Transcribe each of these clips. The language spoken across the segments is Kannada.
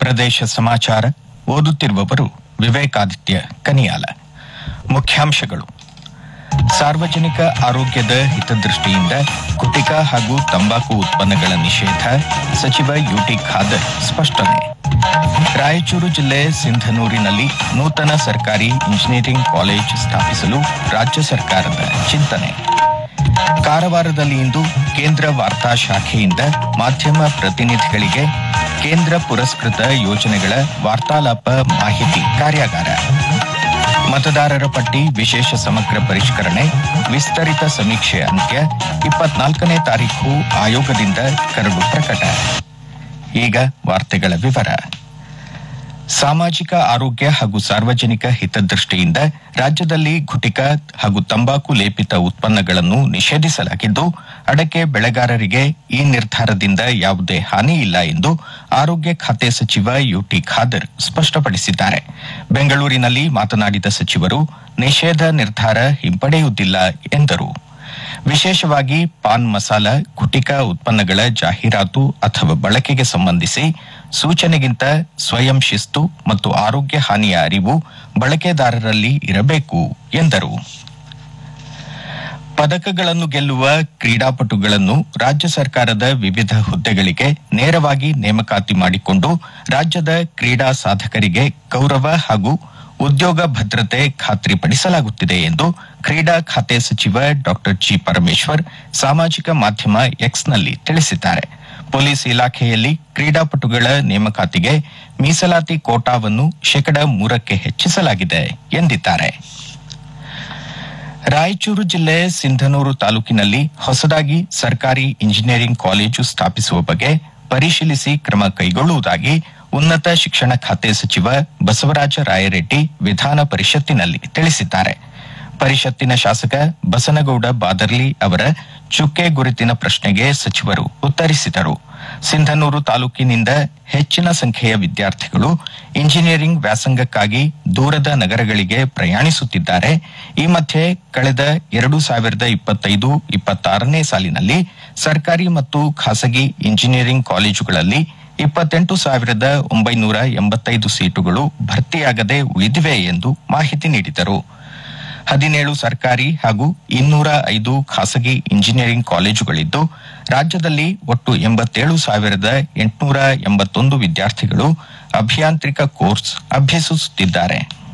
ಪ್ರದೇಶ ಸಮಾಚಾರ ಓದುತ್ತಿರುವವರು ವಿವೇಕಾದಿತ್ಯ ಕನಿಯಾಲ ಮುಖ್ಯಾಂಶಗಳು ಸಾರ್ವಜನಿಕ ಆರೋಗ್ಯದ ಹಿತದೃಷ್ಟಿಯಿಂದ ಗುಟಿಕಾ ಹಾಗೂ ತಂಬಾಕು ಉತ್ಪನ್ನಗಳ ನಿಷೇಧ ಸಚಿವ ಯುಟಿ ಖಾದರ್ ಸ್ಪಷ್ಟನೆ ರಾಯಚೂರು ಜಿಲ್ಲೆ ಸಿಂಧನೂರಿನಲ್ಲಿ ನೂತನ ಸರ್ಕಾರಿ ಇಂಜಿನಿಯರಿಂಗ್ ಕಾಲೇಜ್ ಸ್ಥಾಪಿಸಲು ರಾಜ್ಯ ಸರ್ಕಾರದ ಚಿಂತನೆ ಕಾರವಾರದಲ್ಲಿ ಇಂದು ಕೇಂದ್ರ ವಾರ್ತಾ ಶಾಖೆಯಿಂದ ಮಾಧ್ಯಮ ಪ್ರತಿನಿಧಿಗಳಿಗೆ ಕೇಂದ್ರ ಪುರಸ್ಕೃತ ಯೋಜನೆಗಳ ವಾರ್ತಾಲಾಪ ಮಾಹಿತಿ ಕಾರ್ಯಾಗಾರ ಮತದಾರರ ಪಟ್ಟಿ ವಿಶೇಷ ಸಮಗ್ರ ಪರಿಷ್ಕರಣೆ ವಿಸ್ತರಿತ ಸಮೀಕ್ಷೆ ಅಂತ್ಯ ಇಪ್ಪತ್ನಾಲ್ಕನೇ ತಾರೀಖು ಆಯೋಗದಿಂದ ಕರಡು ಪ್ರಕಟ ಈಗ ವಾರ್ತೆಗಳ ವಿವರ ಸಾಮಾಜಿಕ ಆರೋಗ್ಯ ಹಾಗೂ ಸಾರ್ವಜನಿಕ ಹಿತದೃಷ್ಟಿಯಿಂದ ರಾಜ್ಯದಲ್ಲಿ ಗುಟಿಕಾ ಹಾಗೂ ತಂಬಾಕು ಲೇಪಿತ ಉತ್ಪನ್ನಗಳನ್ನು ನಿಷೇಧಿಸಲಾಗಿದ್ದು ಅಡಕೆ ಬೆಳೆಗಾರರಿಗೆ ಈ ನಿರ್ಧಾರದಿಂದ ಯಾವುದೇ ಹಾನಿ ಇಲ್ಲ ಎಂದು ಆರೋಗ್ಯ ಖಾತೆ ಸಚಿವ ಯುಟಿ ಖಾದರ್ ಸ್ಪಷ್ಟಪಡಿಸಿದ್ದಾರೆ ಬೆಂಗಳೂರಿನಲ್ಲಿ ಮಾತನಾಡಿದ ಸಚಿವರು ನಿಷೇಧ ನಿರ್ಧಾರ ಹಿಂಪಡೆಯುವುದಿಲ್ಲ ಎಂದರು ವಿಶೇಷವಾಗಿ ಪಾನ್ ಮಸಾಲ ಗುಟಿಕಾ ಉತ್ಪನ್ನಗಳ ಜಾಹೀರಾತು ಅಥವಾ ಬಳಕೆಗೆ ಸಂಬಂಧಿಸಿ ಸೂಚನೆಗಿಂತ ಸ್ವಯಂ ಶಿಸ್ತು ಮತ್ತು ಆರೋಗ್ಯ ಹಾನಿಯ ಅರಿವು ಬಳಕೆದಾರರಲ್ಲಿ ಇರಬೇಕು ಎಂದರು ಪದಕಗಳನ್ನು ಗೆಲ್ಲುವ ಕ್ರೀಡಾಪಟುಗಳನ್ನು ರಾಜ್ಯ ಸರ್ಕಾರದ ವಿವಿಧ ಹುದ್ದೆಗಳಿಗೆ ನೇರವಾಗಿ ನೇಮಕಾತಿ ಮಾಡಿಕೊಂಡು ರಾಜ್ಯದ ಕ್ರೀಡಾ ಸಾಧಕರಿಗೆ ಗೌರವ ಹಾಗೂ ಉದ್ಯೋಗ ಭದ್ರತೆ ಖಾತ್ರಿಪಡಿಸಲಾಗುತ್ತಿದೆ ಎಂದು ಕ್ರೀಡಾ ಖಾತೆ ಸಚಿವ ಡಾ ಜಿ ಪರಮೇಶ್ವರ್ ಸಾಮಾಜಿಕ ಮಾಧ್ಯಮ ಎಕ್ಸ್ನಲ್ಲಿ ತಿಳಿಸಿದ್ದಾರೆ ಪೊಲೀಸ್ ಇಲಾಖೆಯಲ್ಲಿ ಕ್ರೀಡಾಪಟುಗಳ ನೇಮಕಾತಿಗೆ ಮೀಸಲಾತಿ ಕೋಟಾವನ್ನು ಶೇಕಡ ಮೂರಕ್ಕೆ ಹೆಚ್ಚಿಸಲಾಗಿದೆ ಎಂದಿದ್ದಾರೆ ರಾಯಚೂರು ಜಿಲ್ಲೆ ಸಿಂಧನೂರು ತಾಲೂಕಿನಲ್ಲಿ ಹೊಸದಾಗಿ ಸರ್ಕಾರಿ ಇಂಜಿನಿಯರಿಂಗ್ ಕಾಲೇಜು ಸ್ಥಾಪಿಸುವ ಬಗ್ಗೆ ಪರಿಶೀಲಿಸಿ ಕ್ರಮ ಕೈಗೊಳ್ಳುವುದಾಗಿ ಉನ್ನತ ಶಿಕ್ಷಣ ಖಾತೆ ಸಚಿವ ಬಸವರಾಜ ರಾಯರೆಡ್ಡಿ ವಿಧಾನ ಪರಿಷತ್ತಿನಲ್ಲಿ ತಿಳಿಸಿದ್ದಾರೆ ಪರಿಷತ್ತಿನ ಶಾಸಕ ಬಸನಗೌಡ ಬಾದರ್ಲಿ ಅವರ ಚುಕ್ಕೆ ಗುರುತಿನ ಪ್ರಶ್ನೆಗೆ ಸಚಿವರು ಉತ್ತರಿಸಿದರು ಸಿಂಧನೂರು ತಾಲೂಕಿನಿಂದ ಹೆಚ್ಚಿನ ಸಂಖ್ಯೆಯ ವಿದ್ಯಾರ್ಥಿಗಳು ಇಂಜಿನಿಯರಿಂಗ್ ವ್ಯಾಸಂಗಕ್ಕಾಗಿ ದೂರದ ನಗರಗಳಿಗೆ ಪ್ರಯಾಣಿಸುತ್ತಿದ್ದಾರೆ ಈ ಮಧ್ಯೆ ಕಳೆದ ಎರಡು ಸಾವಿರದ ಇಪ್ಪತ್ತೈದು ಇಪ್ಪತ್ತಾರನೇ ಸಾಲಿನಲ್ಲಿ ಸರ್ಕಾರಿ ಮತ್ತು ಖಾಸಗಿ ಇಂಜಿನಿಯರಿಂಗ್ ಕಾಲೇಜುಗಳಲ್ಲಿ ಇಪ್ಪತ್ತೆಂಟು ಸಾವಿರದ ಒಂಬೈನೂರ ಎಂಬತ್ತೈದು ಸೀಟುಗಳು ಭರ್ತಿಯಾಗದೆ ಉಳಿದಿವೆ ಎಂದು ಮಾಹಿತಿ ನೀಡಿದರು ಹದಿನೇಳು ಸರ್ಕಾರಿ ಹಾಗೂ ಇನ್ನೂರ ಐದು ಖಾಸಗಿ ಇಂಜಿನಿಯರಿಂಗ್ ಕಾಲೇಜುಗಳಿದ್ದು ರಾಜ್ಯದಲ್ಲಿ ಒಟ್ಟು ಎಂಬತ್ತೇಳು ಸಾವಿರದ ಎಂಟುನೂರ ಎಂಬತ್ತೊಂದು ವಿದ್ಯಾರ್ಥಿಗಳು ಅಭಿಯಾಂತ್ರಿಕ ಕೋರ್ಸ್ ಅಭ್ಯಸಿಸುತ್ತಿದ್ದಾರೆ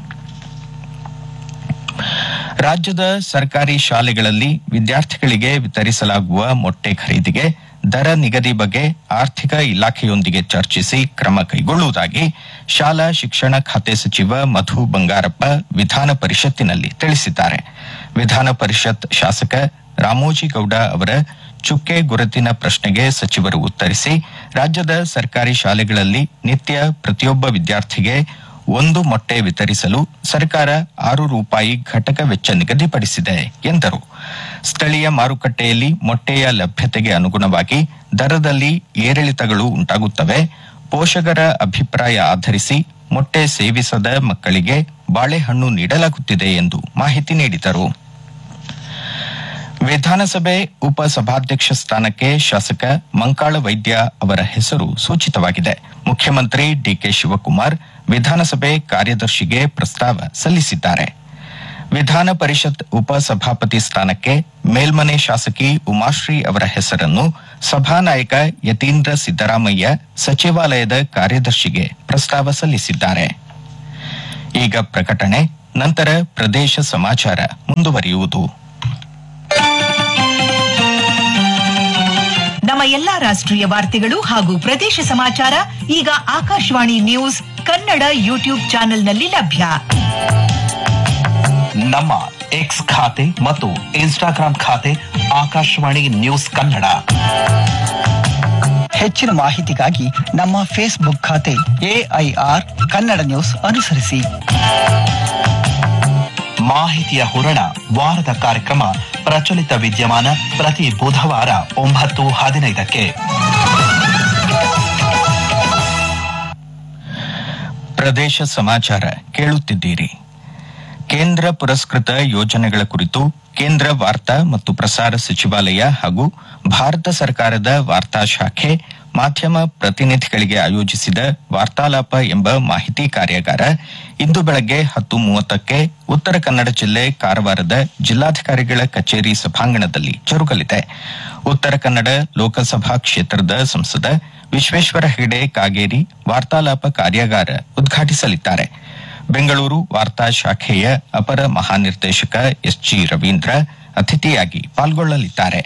ರಾಜ್ಯದ ಸರ್ಕಾರಿ ಶಾಲೆಗಳಲ್ಲಿ ವಿದ್ಯಾರ್ಥಿಗಳಿಗೆ ವಿತರಿಸಲಾಗುವ ಮೊಟ್ಟೆ ಖರೀದಿಗೆ ದರ ನಿಗದಿ ಬಗ್ಗೆ ಆರ್ಥಿಕ ಇಲಾಖೆಯೊಂದಿಗೆ ಚರ್ಚಿಸಿ ಕ್ರಮ ಕೈಗೊಳ್ಳುವುದಾಗಿ ಶಾಲಾ ಶಿಕ್ಷಣ ಖಾತೆ ಸಚಿವ ಮಧು ಬಂಗಾರಪ್ಪ ವಿಧಾನ ಪರಿಷತ್ತಿನಲ್ಲಿ ತಿಳಿಸಿದ್ದಾರೆ ವಿಧಾನ ಪರಿಷತ್ ಶಾಸಕ ರಾಮೋಜಿಗೌಡ ಅವರ ಚುಕ್ಕೆ ಗುರುತಿನ ಪ್ರಶ್ನೆಗೆ ಸಚಿವರು ಉತ್ತರಿಸಿ ರಾಜ್ಯದ ಸರ್ಕಾರಿ ಶಾಲೆಗಳಲ್ಲಿ ನಿತ್ಯ ಪ್ರತಿಯೊಬ್ಬ ವಿದ್ಯಾರ್ಥಿಗೆ ಒಂದು ಮೊಟ್ಟೆ ವಿತರಿಸಲು ಸರ್ಕಾರ ಆರು ರೂಪಾಯಿ ಘಟಕ ವೆಚ್ಚ ನಿಗದಿಪಡಿಸಿದೆ ಎಂದರು ಸ್ಥಳೀಯ ಮಾರುಕಟ್ಟೆಯಲ್ಲಿ ಮೊಟ್ಟೆಯ ಲಭ್ಯತೆಗೆ ಅನುಗುಣವಾಗಿ ದರದಲ್ಲಿ ಏರಿಳಿತಗಳು ಉಂಟಾಗುತ್ತವೆ ಪೋಷಕರ ಅಭಿಪ್ರಾಯ ಆಧರಿಸಿ ಮೊಟ್ಟೆ ಸೇವಿಸದ ಮಕ್ಕಳಿಗೆ ಬಾಳೆಹಣ್ಣು ನೀಡಲಾಗುತ್ತಿದೆ ಎಂದು ಮಾಹಿತಿ ನೀಡಿದರು ವಿಧಾನಸಭೆ ಉಪಸಭಾಧ್ಯಕ್ಷ ಸ್ಥಾನಕ್ಕೆ ಶಾಸಕ ಮಂಕಾಳ ವೈದ್ಯ ಅವರ ಹೆಸರು ಸೂಚಿತವಾಗಿದೆ ಮುಖ್ಯಮಂತ್ರಿ ಡಿಕೆ ಶಿವಕುಮಾರ್ ವಿಧಾನಸಭೆ ಕಾರ್ಯದರ್ಶಿಗೆ ಪ್ರಸ್ತಾವ ಸಲ್ಲಿಸಿದ್ದಾರೆ ವಿಧಾನ ಪರಿಷತ್ ಉಪಸಭಾಪತಿ ಸ್ಥಾನಕ್ಕೆ ಮೇಲ್ಮನೆ ಶಾಸಕಿ ಉಮಾಶ್ರೀ ಅವರ ಹೆಸರನ್ನು ಸಭಾನಾಯಕ ಯತೀಂದ್ರ ಸಿದ್ದರಾಮಯ್ಯ ಸಚಿವಾಲಯದ ಕಾರ್ಯದರ್ಶಿಗೆ ಪ್ರಸ್ತಾವ ಸಲ್ಲಿಸಿದ್ದಾರೆ ಈಗ ಪ್ರಕಟಣೆ ನಂತರ ಪ್ರದೇಶ ಸಮಾಚಾರ ಮುಂದುವರಿಯುವುದು ನಮ್ಮ ಎಲ್ಲಾ ರಾಷ್ಟ್ರೀಯ ವಾರ್ತೆಗಳು ಹಾಗೂ ಪ್ರದೇಶ ಸಮಾಚಾರ ಈಗ ಆಕಾಶವಾಣಿ ನ್ಯೂಸ್ ಕನ್ನಡ ಯೂಟ್ಯೂಬ್ ಚಾನೆಲ್ನಲ್ಲಿ ಲಭ್ಯ ನಮ್ಮ ಎಕ್ಸ್ ಖಾತೆ ಮತ್ತು ಇನ್ಸ್ಟಾಗ್ರಾಂ ಖಾತೆ ಆಕಾಶವಾಣಿ ನ್ಯೂಸ್ ಕನ್ನಡ ಹೆಚ್ಚಿನ ಮಾಹಿತಿಗಾಗಿ ನಮ್ಮ ಫೇಸ್ಬುಕ್ ಖಾತೆ ಎಐಆರ್ ಕನ್ನಡ ನ್ಯೂಸ್ ಅನುಸರಿಸಿ ಮಾಹಿತಿಯ ಹೂರಣ ವಾರದ ಕಾರ್ಯಕ್ರಮ ಪ್ರಚಲಿತ ವಿದ್ಯಮಾನ ಪ್ರತಿ ಬುಧವಾರ ಒಂಬತ್ತು ಹದಿನೈದಕ್ಕೆ ಪ್ರದೇಶ ಸಮಾಚಾರ ಕೇಳುತ್ತಿದ್ದೀರಿ ಕೇಂದ್ರ ಪುರಸ್ಕೃತ ಯೋಜನೆಗಳ ಕುರಿತು ಕೇಂದ್ರ ವಾರ್ತಾ ಮತ್ತು ಪ್ರಸಾರ ಸಚಿವಾಲಯ ಹಾಗೂ ಭಾರತ ಸರ್ಕಾರದ ವಾರ್ತಾ ಶಾಖೆ ಮಾಧ್ಯಮ ಪ್ರತಿನಿಧಿಗಳಿಗೆ ಆಯೋಜಿಸಿದ ವಾರ್ತಾಲಾಪ ಎಂಬ ಮಾಹಿತಿ ಕಾರ್ಯಾಗಾರ ಇಂದು ಬೆಳಗ್ಗೆ ಹತ್ತು ಮೂವತ್ತಕ್ಕೆ ಉತ್ತರ ಕನ್ನಡ ಜಿಲ್ಲೆ ಕಾರವಾರದ ಜಿಲ್ಲಾಧಿಕಾರಿಗಳ ಕಚೇರಿ ಸಭಾಂಗಣದಲ್ಲಿ ಜರುಗಲಿದೆ ಉತ್ತರ ಕನ್ನಡ ಲೋಕಸಭಾ ಕ್ಷೇತ್ರದ ಸಂಸದ ವಿಶ್ವೇಶ್ವರ ಹೆಗಡೆ ಕಾಗೇರಿ ವಾರ್ತಾಲಾಪ ಕಾರ್ಯಾಗಾರ ಉದ್ಘಾಟಿಸಲಿದ್ದಾರೆ ಬೆಂಗಳೂರು ವಾರ್ತಾ ಶಾಖೆಯ ಅಪರ ಮಹಾನಿರ್ದೇಶಕ ಎಸ್ಜಿ ರವೀಂದ್ರ ಅತಿಥಿಯಾಗಿ ಪಾಲ್ಗೊಳ್ಳಲಿದ್ದಾರೆ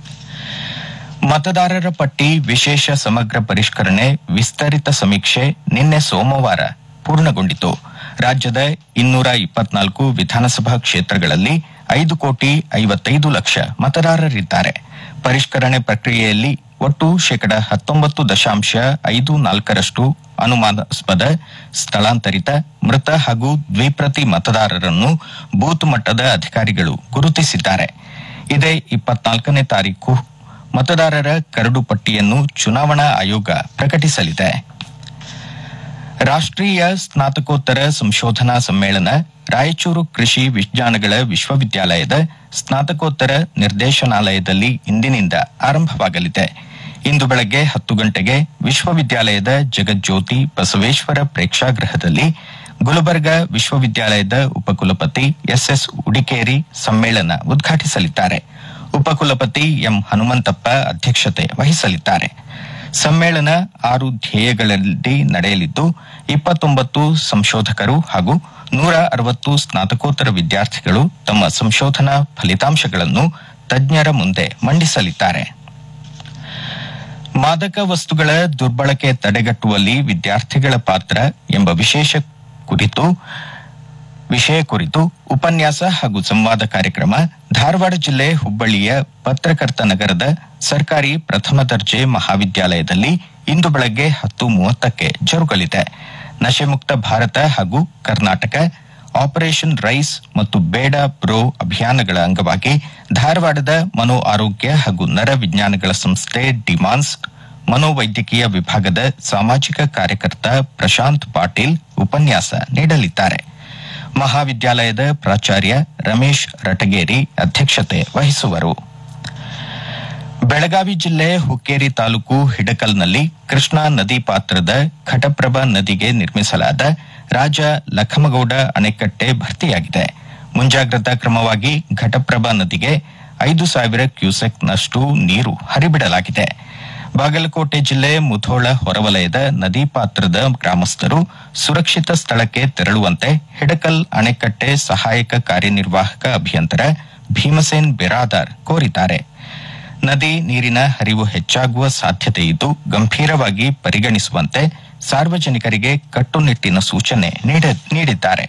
ಮತದಾರರ ಪಟ್ಟಿ ವಿಶೇಷ ಸಮಗ್ರ ಪರಿಷ್ಕರಣೆ ವಿಸ್ತರಿತ ಸಮೀಕ್ಷೆ ನಿನ್ನೆ ಸೋಮವಾರ ಪೂರ್ಣಗೊಂಡಿತು ರಾಜ್ಯದ ಇನ್ನೂರ ಇಪ್ಪತ್ನಾಲ್ಕು ವಿಧಾನಸಭಾ ಕ್ಷೇತ್ರಗಳಲ್ಲಿ ಐದು ಕೋಟಿ ಐವತ್ತೈದು ಲಕ್ಷ ಮತದಾರರಿದ್ದಾರೆ ಪರಿಷ್ಕರಣೆ ಪ್ರಕ್ರಿಯೆಯಲ್ಲಿ ಒಟ್ಟು ಶೇಕಡ ಹತ್ತೊಂಬತ್ತು ದಶಾಂಶ ಐದು ನಾಲ್ಕರಷ್ಟು ಅನುಮಾನಾಸ್ಪದ ಸ್ಥಳಾಂತರಿತ ಮೃತ ಹಾಗೂ ದ್ವಿಪ್ರತಿ ಮತದಾರರನ್ನು ಬೂತ್ ಮಟ್ಟದ ಅಧಿಕಾರಿಗಳು ಗುರುತಿಸಿದ್ದಾರೆ ಇದೇ ಇಪ್ಪತ್ನಾಲ್ಕನೇ ತಾರೀಕು ಮತದಾರರ ಕರಡು ಪಟ್ಟಿಯನ್ನು ಚುನಾವಣಾ ಆಯೋಗ ಪ್ರಕಟಿಸಲಿದೆ ರಾಷ್ಟ್ರೀಯ ಸ್ನಾತಕೋತ್ತರ ಸಂಶೋಧನಾ ಸಮ್ಮೇಳನ ರಾಯಚೂರು ಕೃಷಿ ವಿಜ್ಞಾನಗಳ ವಿಶ್ವವಿದ್ಯಾಲಯದ ಸ್ನಾತಕೋತ್ತರ ನಿರ್ದೇಶನಾಲಯದಲ್ಲಿ ಇಂದಿನಿಂದ ಆರಂಭವಾಗಲಿದೆ ಇಂದು ಬೆಳಗ್ಗೆ ಹತ್ತು ಗಂಟೆಗೆ ವಿಶ್ವವಿದ್ಯಾಲಯದ ಜಗಜ್ಯೋತಿ ಬಸವೇಶ್ವರ ಪ್ರೇಕ್ಷಾಗೃಹದಲ್ಲಿ ಗುಲಬರ್ಗಾ ವಿಶ್ವವಿದ್ಯಾಲಯದ ಉಪಕುಲಪತಿ ಎಸ್ಎಸ್ ಉಡಿಕೇರಿ ಸಮ್ಮೇಳನ ಉದ್ಘಾಟಿಸಲಿದ್ದಾರೆ ಉಪಕುಲಪತಿ ಎಂ ಹನುಮಂತಪ್ಪ ಅಧ್ಯಕ್ಷತೆ ವಹಿಸಲಿದ್ದಾರೆ ಸಮ್ಮೇಳನ ಆರು ಧ್ಯೇಯಗಳಲ್ಲಿ ನಡೆಯಲಿದ್ದು ಇಪ್ಪತ್ತೊಂಬತ್ತು ಸಂಶೋಧಕರು ಹಾಗೂ ನೂರ ಅರವತ್ತು ಸ್ನಾತಕೋತ್ತರ ವಿದ್ಯಾರ್ಥಿಗಳು ತಮ್ಮ ಸಂಶೋಧನಾ ಫಲಿತಾಂಶಗಳನ್ನು ತಜ್ಞರ ಮುಂದೆ ಮಂಡಿಸಲಿದ್ದಾರೆ ಮಾದಕ ವಸ್ತುಗಳ ದುರ್ಬಳಕೆ ತಡೆಗಟ್ಟುವಲ್ಲಿ ವಿದ್ಯಾರ್ಥಿಗಳ ಪಾತ್ರ ಎಂಬ ವಿಶೇಷ ಕುರಿತು ವಿಷಯ ಕುರಿತು ಉಪನ್ಯಾಸ ಹಾಗೂ ಸಂವಾದ ಕಾರ್ಯಕ್ರಮ ಧಾರವಾಡ ಜಿಲ್ಲೆ ಹುಬ್ಬಳ್ಳಿಯ ಪತ್ರಕರ್ತ ನಗರದ ಸರ್ಕಾರಿ ಪ್ರಥಮ ದರ್ಜೆ ಮಹಾವಿದ್ಯಾಲಯದಲ್ಲಿ ಇಂದು ಬೆಳಗ್ಗೆ ಹತ್ತು ಮೂವತ್ತಕ್ಕೆ ಜರುಗಲಿದೆ ನಶೆಮುಕ್ತ ಭಾರತ ಹಾಗೂ ಕರ್ನಾಟಕ ಆಪರೇಷನ್ ರೈಸ್ ಮತ್ತು ಬೇಡ ಬ್ರೋ ಅಭಿಯಾನಗಳ ಅಂಗವಾಗಿ ಧಾರವಾಡದ ಮನೋ ಆರೋಗ್ಯ ಹಾಗೂ ನರ ವಿಜ್ಞಾನಗಳ ಸಂಸ್ಥೆ ಡಿಮಾನ್ಸ್ ಮನೋವೈದ್ಯಕೀಯ ವಿಭಾಗದ ಸಾಮಾಜಿಕ ಕಾರ್ಯಕರ್ತ ಪ್ರಶಾಂತ್ ಪಾಟೀಲ್ ಉಪನ್ಯಾಸ ನೀಡಲಿದ್ದಾರೆ ಮಹಾವಿದ್ಯಾಲಯದ ಪ್ರಾಚಾರ್ಯ ರಮೇಶ್ ರಟಗೇರಿ ಅಧ್ಯಕ್ಷತೆ ವಹಿಸುವರು ಬೆಳಗಾವಿ ಜಿಲ್ಲೆ ಹುಕ್ಕೇರಿ ತಾಲೂಕು ಹಿಡಕಲ್ನಲ್ಲಿ ಕೃಷ್ಣಾ ನದಿ ಪಾತ್ರದ ಘಟಪ್ರಭಾ ನದಿಗೆ ನಿರ್ಮಿಸಲಾದ ರಾಜ ಲಖಮಗೌಡ ಅಣೆಕಟ್ಟೆ ಭರ್ತಿಯಾಗಿದೆ ಮುಂಜಾಗ್ರತಾ ಕ್ರಮವಾಗಿ ಘಟಪ್ರಭಾ ನದಿಗೆ ಐದು ಸಾವಿರ ಕ್ಯೂಸೆಕ್ನಷ್ಟು ನೀರು ಹರಿಬಿಡಲಾಗಿದೆ ಬಾಗಲಕೋಟೆ ಜಿಲ್ಲೆ ಮುಧೋಳ ಹೊರವಲಯದ ನದಿ ಪಾತ್ರದ ಗ್ರಾಮಸ್ಥರು ಸುರಕ್ಷಿತ ಸ್ಥಳಕ್ಕೆ ತೆರಳುವಂತೆ ಹಿಡಕಲ್ ಅಣೆಕಟ್ಟೆ ಸಹಾಯಕ ಕಾರ್ಯನಿರ್ವಾಹಕ ಅಭಿಯಂತರ ಭೀಮಸೇನ್ ಬಿರಾದಾರ್ ಕೋರಿದ್ದಾರೆ ನದಿ ನೀರಿನ ಹರಿವು ಹೆಚ್ಚಾಗುವ ಸಾಧ್ಯತೆ ಇದ್ದು ಗಂಭೀರವಾಗಿ ಪರಿಗಣಿಸುವಂತೆ ಸಾರ್ವಜನಿಕರಿಗೆ ಕಟ್ಟುನಿಟ್ಟಿನ ಸೂಚನೆ ನೀಡ- ನೀಡಿದ್ದಾರೆ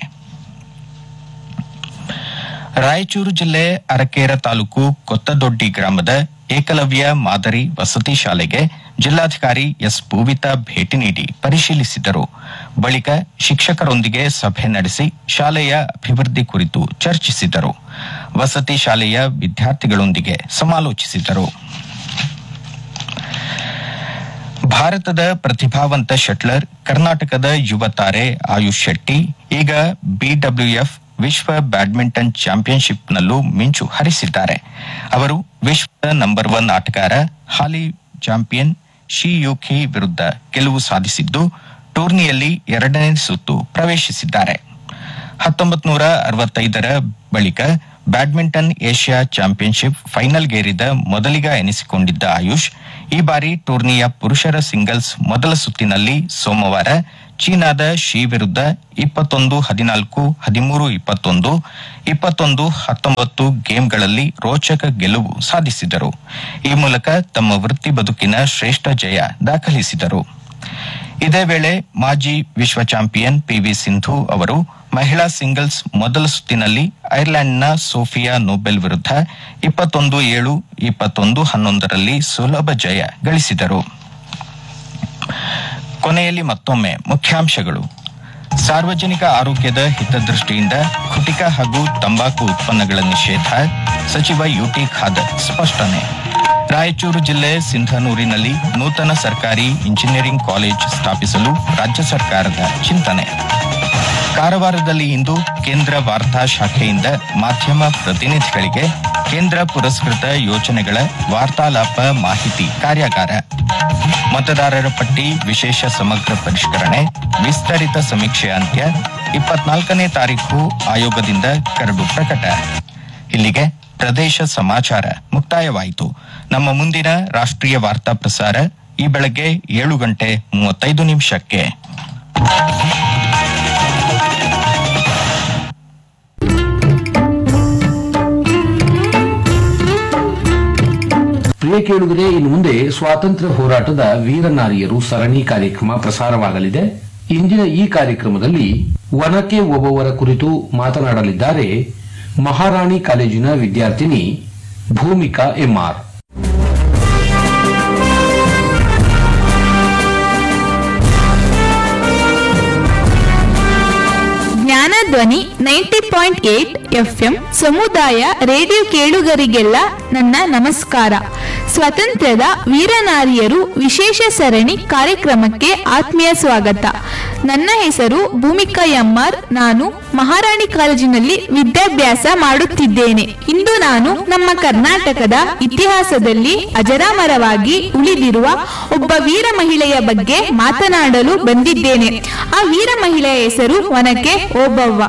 ರಾಯಚೂರು ಜಿಲ್ಲೆ ಅರಕೇರ ತಾಲೂಕು ಕೊತ್ತದೊಡ್ಡಿ ಗ್ರಾಮದ ಏಕಲವ್ಯ ಮಾದರಿ ವಸತಿ ಶಾಲೆಗೆ ಜಿಲ್ಲಾಧಿಕಾರಿ ಎಸ್ ಪೂವಿತಾ ಭೇಟಿ ನೀಡಿ ಪರಿಶೀಲಿಸಿದರು ಬಳಿಕ ಶಿಕ್ಷಕರೊಂದಿಗೆ ಸಭೆ ನಡೆಸಿ ಶಾಲೆಯ ಅಭಿವೃದ್ಧಿ ಕುರಿತು ಚರ್ಚಿಸಿದರು ವಸತಿ ಶಾಲೆಯ ವಿದ್ಯಾರ್ಥಿಗಳೊಂದಿಗೆ ಸಮಾಲೋಚಿಸಿದರು ಭಾರತದ ಪ್ರತಿಭಾವಂತ ಶಟ್ಲರ್ ಕರ್ನಾಟಕದ ಯುವ ತಾರೆ ಆಯುಷ್ ಶೆಟ್ಟಿ ಈಗ ಬಿಡಬ್ಲ್ಯೂಎಫ್ ವಿಶ್ವ ಬ್ಯಾಡ್ಮಿಂಟನ್ ಚಾಂಪಿಯನ್ಶಿಪ್ನಲ್ಲೂ ಮಿಂಚು ಹರಿಸಿದ್ದಾರೆ ಅವರು ವಿಶ್ವದ ನಂಬರ್ ಒನ್ ಆಟಗಾರ ಹಾಲಿ ಚಾಂಪಿಯನ್ ಶಿ ಯುಖಿ ವಿರುದ್ಧ ಗೆಲುವು ಸಾಧಿಸಿದ್ದು ಟೂರ್ನಿಯಲ್ಲಿ ಎರಡನೇ ಸುತ್ತು ಪ್ರವೇಶಿಸಿದ್ದಾರೆ ಹತ್ತೊಂಬತ್ ನೂರ ಅರವತ್ತೈದರ ಬಳಿಕ ಬ್ಯಾಡ್ಮಿಂಟನ್ ಏಷ್ಯಾ ಚಾಂಪಿಯನ್ಶಿಪ್ ಫೈನಲ್ಗೇರಿದ ಮೊದಲಿಗ ಎನಿಸಿಕೊಂಡಿದ್ದ ಆಯುಷ್ ಈ ಬಾರಿ ಟೂರ್ನಿಯ ಪುರುಷರ ಸಿಂಗಲ್ಸ್ ಮೊದಲ ಸುತ್ತಿನಲ್ಲಿ ಸೋಮವಾರ ಚೀನಾದ ಶಿ ವಿರುದ್ಧ ಇಪ್ಪತ್ತೊಂದು ಹದಿನಾಲ್ಕು ಹದಿಮೂರು ಇಪ್ಪತ್ತೊಂದು ಇಪ್ಪತ್ತೊಂದು ಹತ್ತೊಂಬತ್ತು ಗೇಮ್ಗಳಲ್ಲಿ ರೋಚಕ ಗೆಲುವು ಸಾಧಿಸಿದರು ಈ ಮೂಲಕ ತಮ್ಮ ವೃತ್ತಿ ಬದುಕಿನ ಶ್ರೇಷ್ಠ ಜಯ ದಾಖಲಿಸಿದರು ಇದೇ ವೇಳೆ ಮಾಜಿ ವಿಶ್ವ ಚಾಂಪಿಯನ್ ಪಿವಿ ಸಿಂಧು ಅವರು ಮಹಿಳಾ ಸಿಂಗಲ್ಸ್ ಮೊದಲ ಸುತ್ತಿನಲ್ಲಿ ಐರ್ಲೆಂಡ್ನ ಸೋಫಿಯಾ ನೋಬೆಲ್ ವಿರುದ್ಧ ಇಪ್ಪತ್ತೊಂದು ಏಳು ಇಪ್ಪತ್ತೊಂದು ಹನ್ನೊಂದರಲ್ಲಿ ಸುಲಭ ಜಯ ಗಳಿಸಿದರು ಕೊನೆಯಲ್ಲಿ ಮತ್ತೊಮ್ಮೆ ಮುಖ್ಯಾಂಶಗಳು ಸಾರ್ವಜನಿಕ ಆರೋಗ್ಯದ ಹಿತದೃಷ್ಟಿಯಿಂದ ಕುಟಿಕ ಹಾಗೂ ತಂಬಾಕು ಉತ್ಪನ್ನಗಳ ನಿಷೇಧ ಸಚಿವ ಯುಟಿ ಖಾದರ್ ಸ್ಪಷ್ಟನೆ ರಾಯಚೂರು ಜಿಲ್ಲೆ ಸಿಂಧನೂರಿನಲ್ಲಿ ನೂತನ ಸರ್ಕಾರಿ ಇಂಜಿನಿಯರಿಂಗ್ ಕಾಲೇಜ್ ಸ್ಥಾಪಿಸಲು ರಾಜ್ಯ ಸರ್ಕಾರದ ಚಿಂತನೆ ಕಾರವಾರದಲ್ಲಿ ಇಂದು ಕೇಂದ್ರ ವಾರ್ತಾ ಶಾಖೆಯಿಂದ ಮಾಧ್ಯಮ ಪ್ರತಿನಿಧಿಗಳಿಗೆ ಕೇಂದ್ರ ಪುರಸ್ಕೃತ ಯೋಜನೆಗಳ ವಾರ್ತಾಲಾಪ ಮಾಹಿತಿ ಕಾರ್ಯಾಗಾರ ಮತದಾರರ ಪಟ್ಟಿ ವಿಶೇಷ ಸಮಗ್ರ ಪರಿಷ್ಕರಣೆ ವಿಸ್ತರಿತ ಸಮೀಕ್ಷೆ ಅಂತ್ಯ ಇಪ್ಪತ್ನಾಲ್ಕನೇ ತಾರೀಕು ಆಯೋಗದಿಂದ ಕರಡು ಪ್ರಕಟ ಇಲ್ಲಿಗೆ ಪ್ರದೇಶ ಸಮಾಚಾರ ಮುಕ್ತಾಯವಾಯಿತು ನಮ್ಮ ಮುಂದಿನ ರಾಷ್ಟ್ರೀಯ ವಾರ್ತಾ ಪ್ರಸಾರ ಈ ಬೆಳಗ್ಗೆ ಏಳು ಗಂಟೆ ಮೂವತ್ತೈದು ನಿಮಿಷಕ್ಕೆ ಪ್ರಿಯ ಕೇಳುಗರೆ ಇನ್ನು ಮುಂದೆ ಸ್ವಾತಂತ್ರ್ಯ ಹೋರಾಟದ ವೀರನಾರಿಯರು ಸರಣಿ ಕಾರ್ಯಕ್ರಮ ಪ್ರಸಾರವಾಗಲಿದೆ ಇಂದಿನ ಈ ಕಾರ್ಯಕ್ರಮದಲ್ಲಿ ವನಕೆ ಒಬ್ಬವರ ಕುರಿತು ಮಾತನಾಡಲಿದ್ದಾರೆ ಮಹಾರಾಣಿ ಕಾಲೇಜಿನ ವಿದ್ಯಾರ್ಥಿನಿ Bhoomika MR Jnanadhwani ninety point eight FM ಸಮುದಾಯ ರೇಡಿಯೋ ಕೇಳುಗರಿಗೆಲ್ಲ ನನ್ನ ನಮಸ್ಕಾರ ಸ್ವಾತಂತ್ರ್ಯದ ವೀರನಾರಿಯರು ವಿಶೇಷ ಸರಣಿ ಕಾರ್ಯಕ್ರಮಕ್ಕೆ ಆತ್ಮೀಯ ಸ್ವಾಗತ ನನ್ನ ಹೆಸರು ಭೂಮಿಕಾ ಎಮ್ಮಾರ್ ನಾನು ಮಹಾರಾಣಿ ಕಾಲೇಜಿನಲ್ಲಿ ವಿದ್ಯಾಭ್ಯಾಸ ಮಾಡುತ್ತಿದ್ದೇನೆ ಇಂದು ನಾನು ನಮ್ಮ ಕರ್ನಾಟಕದ ಇತಿಹಾಸದಲ್ಲಿ ಅಜರಾಮರವಾಗಿ ಉಳಿದಿರುವ ಒಬ್ಬ ವೀರ ಮಹಿಳೆಯ ಬಗ್ಗೆ ಮಾತನಾಡಲು ಬಂದಿದ್ದೇನೆ ಆ ವೀರ ಮಹಿಳೆಯ ಹೆಸರು ವನಕೆ ಓಬವ್ವ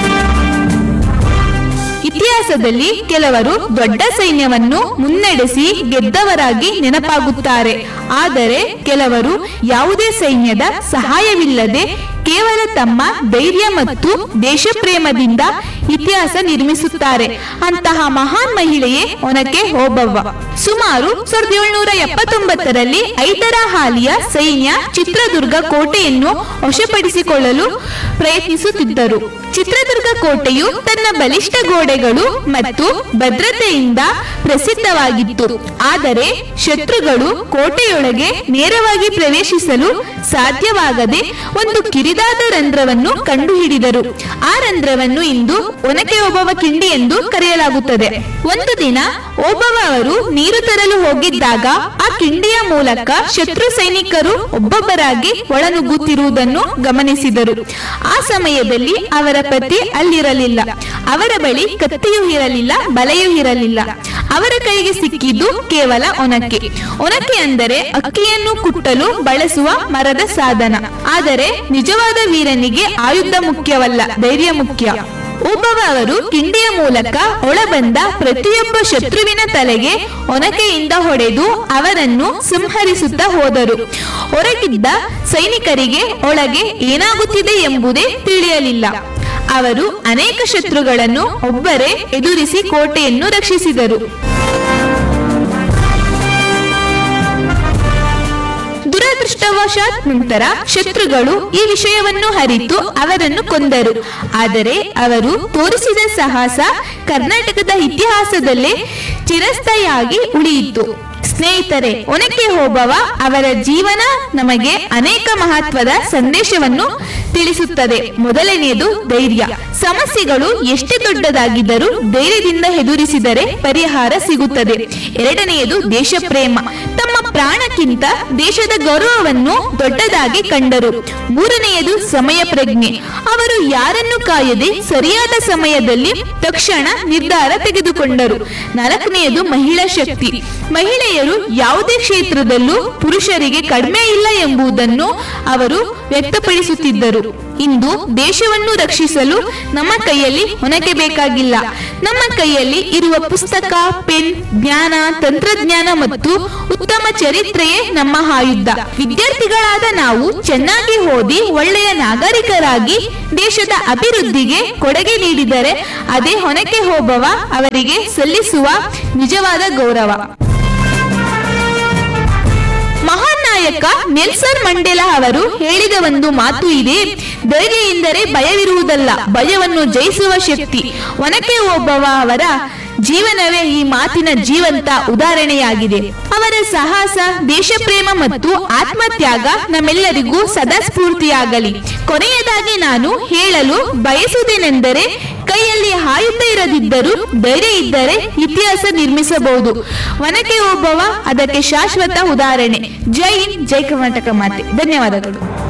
ಇತಿಹಾಸದಲ್ಲಿ ಕೆಲವರು ದೊಡ್ಡ ಸೈನ್ಯವನ್ನು ಮುನ್ನಡೆಸಿ ಗೆದ್ದವರಾಗಿ ನೆನಪಾಗುತ್ತಾರೆ ಆದರೆ ಕೆಲವರು ಯಾವುದೇ ಸೈನ್ಯದ ಸಹಾಯವಿಲ್ಲದೆ ಕೇವಲ ತಮ್ಮ ಧೈರ್ಯ ಮತ್ತು ದೇಶಪ್ರೇಮದಿಂದ ಇತಿಹಾಸ ನಿರ್ಮಿಸುತ್ತಾರೆ ಅಂತಹ ಮಹಾನ್ ಮಹಿಳೆಯೇ ಒನಕೆ ಓಬವ್ವ ಸುಮಾರು ಸಾವಿರದ ಏಳ್ನೂರ ಎಪ್ಪತ್ತೊಂಬತ್ತರಲ್ಲಿ ಐದರಹಾಲಿಯ ಸೈನ್ಯ ಚಿತ್ರದುರ್ಗ ಕೋಟೆಯನ್ನು ವಶಪಡಿಸಿಕೊಳ್ಳಲು ಪ್ರಯತ್ನಿಸುತ್ತಿದ್ದರು ಚಿತ್ರದುರ್ಗ ಕೋಟೆಯು ತನ್ನ ಬಲಿಷ್ಠ ಗೋಡೆಗಳು ಮತ್ತು ಭದ್ರತೆಯಿಂದ ಪ್ರಸಿದ್ಧವಾಗಿತ್ತು ಆದರೆ ಶತ್ರುಗಳು ಕೋಟೆಯೊಳಗೆ ನೇರವಾಗಿ ಪ್ರವೇಶಿಸಲು ಸಾಧ್ಯವಾಗದೆ ಒಂದು ಕಿರಿದಾದ ರಂಧ್ರವನ್ನು ಕಂಡುಹಿಡಿದರು ಆ ರಂಧ್ರವನ್ನು ಇಂದು ಒನಕೆ ಓಬವ್ವ ಕಿಂಡಿ ಎಂದು ಕರೆಯಲಾಗುತ್ತದೆ ಒಂದು ದಿನ ಓಬವ್ವ ಅವರು ನೀರು ತರಲು ಹೋಗಿದ್ದಾಗ ಆ ಕಿಂಡಿಯ ಮೂಲಕ ಶತ್ರು ಸೈನಿಕರು ಒಬ್ಬೊಬ್ಬರಾಗಿ ಒಳನುಗ್ಗುತ್ತಿರುವುದನ್ನು ಗಮನಿಸಿದರು ಆ ಸಮಯದಲ್ಲಿ ಅವರ ಪತಿ ಅಲ್ಲಿರಲಿಲ್ಲ ಅವರ ಬಳಿ ಕತ್ತಿಯೂ ಇರಲಿಲ್ಲ ಬಲೆಯೂ ಇರಲಿಲ್ಲ ಅವರ ಕೈಗೆ ಸಿಕ್ಕಿದ್ದು ಕೇವಲ ಒನಕೆ ಒನಕೆ ಅಂದರೆ ಅಕ್ಕಿಯನ್ನು ಕುಟ್ಟಲು ಬಳಸುವ ಮರದ ಸಾಧನ ಆದರೆ ನಿಜವಾದ ವೀರನಿಗೆ ಆಯುಧ ಮುಖ್ಯವಲ್ಲ ಧೈರ್ಯ ಮುಖ್ಯ ಒಬ್ಬವ ಅವರು ಕಿಂಡಿಯ ಮೂಲಕ ಒಳಬಂದ ಪ್ರತಿಯೊಬ್ಬ ಶತ್ರುವಿನ ತಲೆಗೆ ಒನಕೆಯಿಂದ ಹೊಡೆದು ಅವರನ್ನು ಸಂಹರಿಸುತ್ತಾ ಹೋದರು ಹೊರಗಿದ್ದ ಸೈನಿಕರಿಗೆ ಒಳಗೆ ಏನಾಗುತ್ತಿದೆ ಎಂಬುದೇ ತಿಳಿಯಲಿಲ್ಲ ಅವರು ಅನೇಕ ಶತ್ರುಗಳನ್ನು ಒಬ್ಬರೇ ಎದುರಿಸಿ ಕೋಟೆಯನ್ನು ರಕ್ಷಿಸಿದರು ದುರದೃಷ್ಟವಶಾತ್ ನಂತರ ಶತ್ರುಗಳು ಈ ವಿಷಯವನ್ನು ಅರಿತು ಅವರನ್ನು ಕೊಂದರು ಆದರೆ ಅವರು ತೋರಿಸಿದ ಸಾಹಸ ಕರ್ನಾಟಕದ ಇತಿಹಾಸದಲ್ಲೇ ಚಿರಸ್ಥಾಯಿಯಾಗಿ ಉಳಿಯಿತು ಸ್ನೇಹಿತರೆ ಒನಕೆ ಓಬವ್ವ ಅವರ ಜೀವನ ನಮಗೆ ಅನೇಕ ಮಹತ್ವದ ಸಂದೇಶವನ್ನು ತಿಳಿಸುತ್ತದೆ ಮೊದಲನೆಯದು ಧೈರ್ಯ ಸಮಸ್ಯೆಗಳು ಎಷ್ಟೇ ದೊಡ್ಡದಾಗಿದ್ದರೂ ಧೈರ್ಯದಿಂದ ಎದುರಿಸಿದರೆ ಪರಿಹಾರ ಸಿಗುತ್ತದೆ ಎರಡನೆಯದು ದೇಶಪ್ರೇಮ ತಮ್ಮ ಪ್ರಾಣಕ್ಕಿಂತ ದೇಶದ ಗೌರವವನ್ನು ದೊಡ್ಡದಾಗಿ ಕಂಡರು ಮೂರನೆಯದು ಸಮಯ ಪ್ರಜ್ಞೆ ಅವರು ಯಾರನ್ನು ಕಾಯದೆ ಸರಿಯಾದ ಸಮಯದಲ್ಲಿ ತಕ್ಷಣ ನಿರ್ಧಾರ ತೆಗೆದುಕೊಂಡರು ನಾಲ್ಕನೆಯದು ಮಹಿಳಾ ಶಕ್ತಿ ಮಹಿಳೆಯರು ಯಾವುದೇ ಕ್ಷೇತ್ರದಲ್ಲೂ ಪುರುಷರಿಗೆ ಕಡಿಮೆ ಇಲ್ಲ ಎಂಬುದನ್ನು ಅವರು ವ್ಯಕ್ತಪಡಿಸುತ್ತಿದ್ದರು ಇಂದು ದೇಶವನ್ನು ರಕ್ಷಿಸಲು ನಮ್ಮ ಕೈಯಲ್ಲಿ ಹೊನಕೆ ಬೇಕಾಗಿಲ್ಲ ನಮ್ಮ ಕೈಯಲ್ಲಿ ಇರುವ ಪುಸ್ತಕ ಪೆನ್ ಜ್ಞಾನ ತಂತ್ರಜ್ಞಾನ ಮತ್ತು ಉತ್ತಮ ಚರಿತ್ರೆಯೇ ನಮ್ಮ ಆಯುಧ ವಿದ್ಯಾರ್ಥಿಗಳಾದ ನಾವು ಚೆನ್ನಾಗಿ ಓದಿ ಒಳ್ಳೆಯ ನಾಗರಿಕರಾಗಿ ದೇಶದ ಅಭಿವೃದ್ಧಿಗೆ ಕೊಡುಗೆ ನೀಡಿದರೆ ಅದೇ ಹೊನಕೆ ಓಬವ್ವ ಅವರಿಗೆ ಸಲ್ಲಿಸುವ ನಿಜವಾದ ಗೌರವ ಮಹಾನ್ ನಾಯಕ ನೆಲ್ಸನ್ ಮಂಡೇಲಾ ಅವರು ಹೇಳಿದ ಒಂದು ಮಾತು ಇದೆ ಧೈರ್ಯ ಎಂದರೆ ಭಯವಿರುವುದಲ್ಲ ಭಯವನ್ನು ಜಯಿಸುವ ಶಕ್ತಿ ಒನಕೆ ಓಬವ್ವ ಅವರ ಜೀವನವೇ ಈ ಮಾತಿನ ಜೀವಂತ ಉದಾಹರಣೆಯಾಗಿದೆ ಅವರ ಸಾಹಸ ದೇಶಪ್ರೇಮ ಮತ್ತು ಆತ್ಮತ್ಯಾಗ ನಮ್ಮೆಲ್ಲರಿಗೂ ಸದಾ ಸ್ಫೂರ್ತಿಯಾಗಲಿ ಕೊನೆಯದಾಗಿ ನಾನು ಹೇಳಲು ಬಯಸುವುದೇನೆಂದರೆ ಕೈಯಲ್ಲಿ ಆಯುಧ ಇರದಿದ್ದರೂ ಧೈರ್ಯ ಇದ್ದರೆ ಇತಿಹಾಸ ನಿರ್ಮಿಸಬಹುದು ಒನಕೆ ಓಬವ್ವ ಅದಕ್ಕೆ ಶಾಶ್ವತ ಉದಾಹರಣೆ ಜೈ ಹಿಂದ್ ಜೈ ಕರ್ನಾಟಕ ಮಾತೆ ಧನ್ಯವಾದಗಳು